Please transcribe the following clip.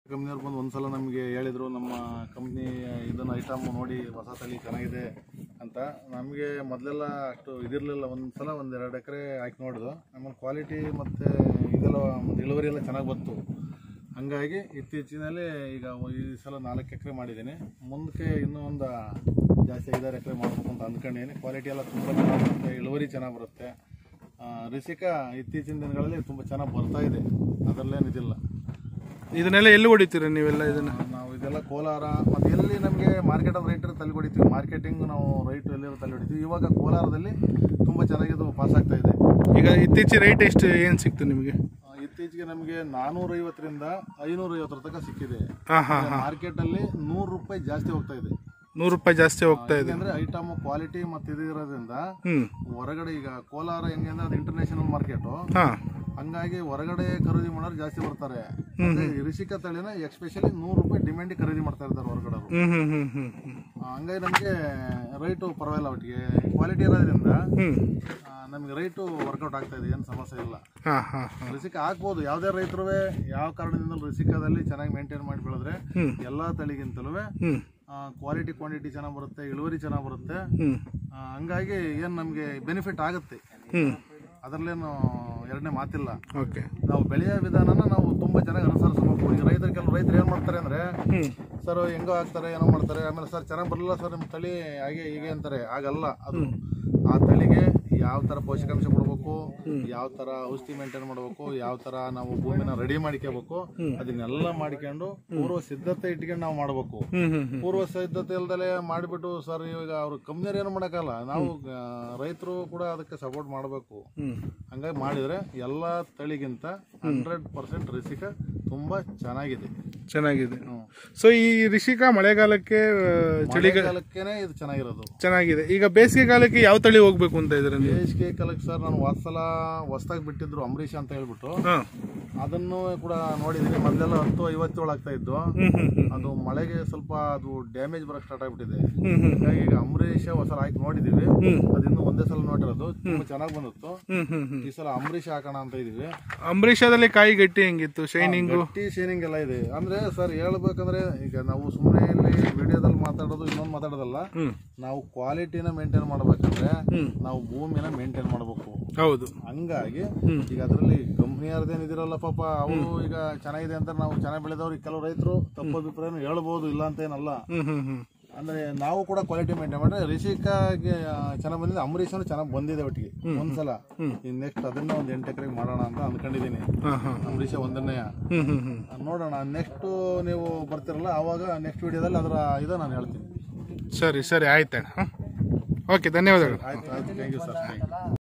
ಕಂಪ್ನಿಯವ್ರು ಬಂದು ಒಂದ್ಸಲ ನಮಗೆ ಹೇಳಿದ್ರು ನಮ್ಮ ಕಂಪ್ನಿ ಇದನ್ನ ಐಟಮ್ ನೋಡಿ ಹೊಸ ತಳಿ ಚೆನ್ನಾಗಿದೆ ಅಂತ ನಮಗೆ ಮೊದಲೆಲ್ಲ ಅಷ್ಟು ಇದಿರಲಿಲ್ಲ ಒಂದ್ಸಲ ಒಂದು ಎರಡು ಎಕರೆ ಹಾಕಿ ನೋಡಿದ್ರು ಆಮೇಲೆ ಕ್ವಾಲಿಟಿ ಮತ್ತು ಇದೆಲ್ಲ ಒಂದು ಇಳುವರಿ ಎಲ್ಲ ಚೆನ್ನಾಗಿ ಬಂತು ಹಂಗಾಗಿ ಇತ್ತೀಚಿನಲ್ಲಿ ಈಗ ಈ ಸಲ ನಾಲ್ಕು ಎಕರೆ ಮಾಡಿದ್ದೀನಿ ಮುಂದಕ್ಕೆ ಇನ್ನೂ ಒಂದು ಜಾಸ್ತಿ ಐದಾರು ಎಕರೆ ಮಾಡಬೇಕು ಅಂತ ಅಂದ್ಕೊಂಡಿದ್ದೀನಿ ಕ್ವಾಲಿಟಿ ಎಲ್ಲ ತುಂಬ ಚೆನ್ನಾಗಿ ಬರುತ್ತೆ ಇಳುವರಿ ಚೆನ್ನಾಗಿ ಬರುತ್ತೆ ಆ, ರಿಸಿಕಾ ಇತ್ತೀಚಿನ ದಿನಗಳಲ್ಲಿ ತುಂಬ ಚೆನ್ನಾಗಿ ಬರ್ತಾ ಇದೆ ಅದರಲ್ಲೇನಿದಿಲ್ಲ ಇದನ್ನೆಲ್ಲ ಎಲ್ಲಿ ಹೊಡಿತೀರಾ ನೀವೆಲ್ಲ ಇದನ್ನ ನಾವು ಇದೆಲ್ಲ ಕೋಲಾರ ಮತ್ತೆ ಎಲ್ಲಿ ನಮಗೆ ಮಾರ್ಕೆಟ್ ಆಫ್ ರೈಟ್ ತಲೆ ಹೊಡಿತೀವಿ ಮಾರ್ಕೆಟಿಂಗ್ ನಾವು ರೈಟ್ ಎಲ್ಲಿ ತಲೆ ಹೊಡಿತೀವಿ ಇವಾಗ ಕೋಲಾರದಲ್ಲಿ ತುಂಬ ಚೆನ್ನಾಗಿ ಇದು ಪಾಸ್ ಆಗ್ತಾ ಇದೆ ಈಗ ಇತ್ತೀಚಿನ ರೇಟ್ ಎಷ್ಟು ಏನು ಸಿಕ್ತು ನಿಮಗೆ ಆ, ಇತ್ತೀಚೆಗೆ ನಮಗೆ ನಾನೂರೈವತ್ತರಿಂದ ಐನೂರೈವತ್ತರ ತನಕ ಸಿಕ್ಕಿದೆ ಹಾಂ ಹಾಂ ಮಾರ್ಕೆಟಲ್ಲಿ ನೂರು ರೂಪಾಯಿ ಜಾಸ್ತಿ ಹೋಗ್ತಾ ಇದೆ ನೂರು ರೂಪಾಯಿ ಜಾಸ್ತಿ ಹೋಗ್ತಾ ಇದೆ ಅಂದ್ರೆ ಐಟಮ್ ಕ್ವಾಲಿಟಿ ಮತ್ತೆ ಇದು ಇರೋದ್ರಿಂದ ಹ್ಞೂ ಹೊರಗಡೆ ಈಗ ಕೋಲಾರ ಹೆಂಗೆ ಅಂದ್ರೆ ಅದು ಇಂಟರ್ನ್ಯಾಷನಲ್ ಮಾರ್ಕೆಟು ಹಾಂ ಹಂಗಾಗಿ ಹೊರಗಡೆ ಖರೀದಿ ಮಾಡೋರು ಜಾಸ್ತಿ ಬರ್ತಾರೆ ಅಂದ್ರೆ ಈ ರಿಷಿಕ ತಳಿನ ಎಸ್ಪೆಷಲಿ ನೂರು ರೂಪಾಯಿ ಡಿಮ್ಯಾಂಡಿಗೆ ಖರೀದಿ ಮಾಡ್ತಾ ಇರ್ತಾರೆ ಹೊರಗಡೆ ಅವರು ಹ್ಞೂ ಹ್ಞೂ ಹ್ಞೂ ಹ್ಞೂ ಹ್ಞೂ ಹಂಗಾಗಿ ನಮಗೆ ರೈಟು ಪರವಾಗಿಲ್ಲ ಒಟ್ಟಿಗೆ ಕ್ವಾಲಿಟಿ ಇರೋದ್ರಿಂದ ಹ್ಞೂ ಆ, ನಮಗೆ ರೈಟು ವರ್ಕೌಟ್ ಆಗ್ತಾ ಇದೆ ಏನು ಸಮಸ್ಯೆ ಇಲ್ಲ ಹಾಂ ಹಾಂ ಹಾಂ ರಿಸಿಕ ಹಾಕ್ಬೋದು ಯಾವುದೇ ರೈತರು ಯಾವ ಕಾರಣದಿಂದ ರಿಸಿಕದಲ್ಲಿ ಚೆನ್ನಾಗಿ ಮೇಂಟೈನ್ ಮಾಡಿ ಬೆಳೆದ್ರೆ ಹ್ಮ್. ಎಲ್ಲ ತಳಿಗಿಂತಲೂ ಹ್ಞೂ ಕ್ವಾಲಿಟಿ ಕ್ವಾಂಟಿಟಿ ಚೆನ್ನಾಗಿ ಬರುತ್ತೆ ಇಳುವರಿ ಚೆನ್ನಾಗಿ ಬರುತ್ತೆ ಹ್ಞೂ ಆ, ಹಂಗಾಗಿ ಏನು ನಮಗೆ ಬೆನಿಫಿಟ್ ಆಗುತ್ತೆ ಹ್ಞೂ ಅದರಲ್ಲೇನು ಎರಡನೇ ಮಾತಿಲ್ಲ ಓಕೆ ನಾವು ಬೆಳೆಯೋ ವಿಧಾನನ ನಾವು ತುಂಬ ಚೆನ್ನಾಗಿ ಅನುಸರಿಸಬೇಕು ಈಗ ರೈತರು ಕೆಲವು ರೈತರು ಏನು ಮಾಡ್ತಾರೆ ಅಂದರೆ ಹ್ಞೂ ಸರ್ ಹೆಂಗೋ ಹಾಕ್ತಾರೆ ಏನೋ ಮಾಡ್ತಾರೆ ಆಮೇಲೆ ಸರ್ ಚೆನ್ನಾಗಿ ಬರಲಿಲ್ಲ ಸರ್ ನಿಮ್ಮ ತಳಿ ಹಾಗೆ ಹೀಗೆ ಅಂತಾರೆ ಆಗಲ್ಲ ಅದು ಆ ತಳಿಗೆ ಯಾವ ಥರ ಪೋಷಕಾಂಶ ಕೊಡಬೇಕು ಯಾವ ಥರ ಔಷಧಿ ಮೇಂಟೈನ್ ಮಾಡಬೇಕು ಯಾವ ಥರ ನಾವು ಭೂಮಿನ ರೆಡಿ ಮಾಡ್ಕೋಬೇಕು ಅದನ್ನೆಲ್ಲ ಮಾಡ್ಕೊಂಡು ಪೂರ್ವ ಸಿದ್ಧತೆ ಇಟ್ಕೊಂಡು ನಾವು ಮಾಡಬೇಕು ಹ್ಞೂ ಹ್ಞೂ ಹ್ಞೂ ಪೂರ್ವ ಸಿದ್ಧತೆ ಇಲ್ದಲೆ ಮಾಡಿಬಿಟ್ಟು ಸರ್ ಇವಾಗ ಅವ್ರು ಕಂಪ್ನಿಯವ್ರು ಏನು ಮಾಡೋಕ್ಕಲ್ಲ ನಾವು ರೈತರು ಕೂಡ ಅದಕ್ಕೆ ಸಪೋರ್ಟ್ ಮಾಡಬೇಕು ಹ್ಞೂ ಹಂಗಾಗಿ ಮಾಡಿದರೆ ಎಲ್ಲ ತಳಿಗಿಂತ ಹಂಡ್ರೆಡ್ ಪರ್ಸೆಂಟ್ ರಿಸಿಕ ತುಂಬ ಚೆನ್ನಾಗಿದೆ ಚೆನ್ನಾಗಿದೆ ಸೊ ಈ ರಿಷಿಕಾ ಮಳೆಗಾಲಕ್ಕೆ ಆ, ಚಳಿಗ ಚಳಿಗಾಲಕ್ಕೇನೆ ಇದು ಚೆನ್ನಾಗಿರೋದು ಚೆನ್ನಾಗಿದೆ ಈಗ ಬೇಸಿಗೆ ಕಾಲಕ್ಕೆ ಯಾವ ತಳಿ ಹೋಗ್ಬೇಕು ಅಂತ ಇದ್ರೆ ನೀವು ಬೇಸಿಗೆ ಕಾಲಕ್ಕೆ ಸರ್ ನಾನು ವಾತ್ಸಲ ಹೊಸ್ದಾಗಿ ಬಿಟ್ಟಿದ್ರು ಅಂಬರೀಷ್ ಅಂತ ಹೇಳ್ಬಿಟ್ಟು ಹಾಂ ಅದನ್ನು ಕೂಡ ನೋಡಿದ್ದೀನಿ ಮೊದಲೆಲ್ಲ ಹತ್ತು ಐವತ್ತೇಳು ಆಗ್ತಾ ಇದ್ದು ಹ್ಞೂ ಹ್ಞೂ ಹ್ಞೂ ಅದು ಮಳೆಗೆ ಸ್ವಲ್ಪ ಅದು ಡ್ಯಾಮೇಜ್ ಬರಕ್ ಸ್ಟಾರ್ಟ್ ಆಗ್ಬಿಟ್ಟಿದೆ ಹ್ಞೂ ಹ್ಞೂ ಹಾಗಾಗಿ ಈಗ ಅಂಬರೀಷ್ ಹೊಸ ಹಾಕಿ ನೋಡಿದೀವಿ ಹ್ಮ್. ಅದಿನ್ನು ಒಂದೇ ಸಲ ನೋಡಿರೋದು ತುಂಬಾ ಚೆನ್ನಾಗಿ ಬಂದಿತ್ತು ಹ್ಞೂ ಹ್ಞೂ ಹ್ಞೂ ಈ ಸಲ ಅಂಬರೀಷ್ ಹಾಕೋಣ ಅಂತ ಇದೀವಿ ಅಂಬರೀಷದಲ್ಲಿ ಕಾಯಿ ಗಟ್ಟಿ ಹೆಂಗಿತ್ತು ಶೈನಿಂಗು ಗಟ್ಟಿ ಶೇನಿಂಗ್ ಎಲ್ಲ ಇದೆ ಅಂದ್ರೆ ಸರ್ ಹೇಳ್ಬೇಕಂದ್ರೆ ಈಗ ನಾವು ಸುಮ್ಮನೆ ಇಲ್ಲಿ ವಿಡಿಯೋದಲ್ಲಿ ಮಾತಾಡೋದು ಇನ್ನೊಂದು ಮಾತಾಡೋದಲ್ಲ ಹ್ಞೂ ನಾವು ಕ್ವಾಲಿಟಿನ ಮೇಂಟೈನ್ ಮಾಡ್ಬೇಕಂದ್ರೆ ಹ್ಮ್. ನಾವು ಭೂಮಿನ ಮೇಂಟೈನ್ ಮಾಡಬೇಕು ಹೌದು ಹಂಗಾಗಿ ಹ್ಮ್. ಈಗ ಅದರಲ್ಲಿ ಕಂಪ್ನಿಯವ್ರದ್ದೇನು ಇದಿರಲ್ಲ ಪಾಪ ಅವರು ಈಗ ಚೆನ್ನಾಗಿದೆ ಅಂತ ನಾವು ಚೆನ್ನಾಗಿ ಬೆಳೆದವ್ರಿಗೆ ಕೆಲವು ರೈತರು ತಪ್ಪು ಅಭಿಪ್ರಾಯನೂ ಹೇಳ್ಬೋದು ಇಲ್ಲ ಅಂತ ಏನಲ್ಲ ಹ್ಞೂ ಹ್ಞೂ ಹ್ಞೂ ಅಂದ್ರೆ ನಾವು ಕೂಡ ಕ್ವಾಲಿಟಿ ಮೇಂಟೈನ್ ಮಾಡಿದ್ರೆ ರಿಷಿಕಾಗೆ ಚೆನ್ನಾಗಿ ಬಂದಿದೆ ಅಂಬರೀಷನು ಚೆನ್ನಾಗಿ ಬಂದಿದೆ ಒಟ್ಟಿಗೆ ಒಂದ್ಸಲ ಇನ್ ನೆಕ್ಸ್ಟ್ ಅದನ್ನ ಒಂದು ಎಂಟು ಎಕರೆಗೆ ಮಾಡೋಣ ಅಂತ ಅಂದ್ಕೊಂಡಿದ್ದೀನಿ ಹಾಂ ಹಾಂ ಅಂಬರೀಷ ಒಂದನ್ನೇ ಹ್ಞೂ ಹ್ಞೂ ಹ್ಞೂ ನೋಡೋಣ ನೆಕ್ಸ್ಟ್ ನೀವು ಬರ್ತಿರಲ್ಲ ಅವಾಗ ನೆಕ್ಸ್ಟ್ ವಿಡಿಯೋದಲ್ಲಿ ಅದರ ಇದು ನಾನು ಹೇಳ್ತೀನಿ ಸರಿ ಸರಿ ಆಯ್ತಣ್ಣ ಹಾಂ ಓಕೆ ಧನ್ಯವಾದಗಳು ಆಯ್ತು ಆಯ್ತು thank you sir thank you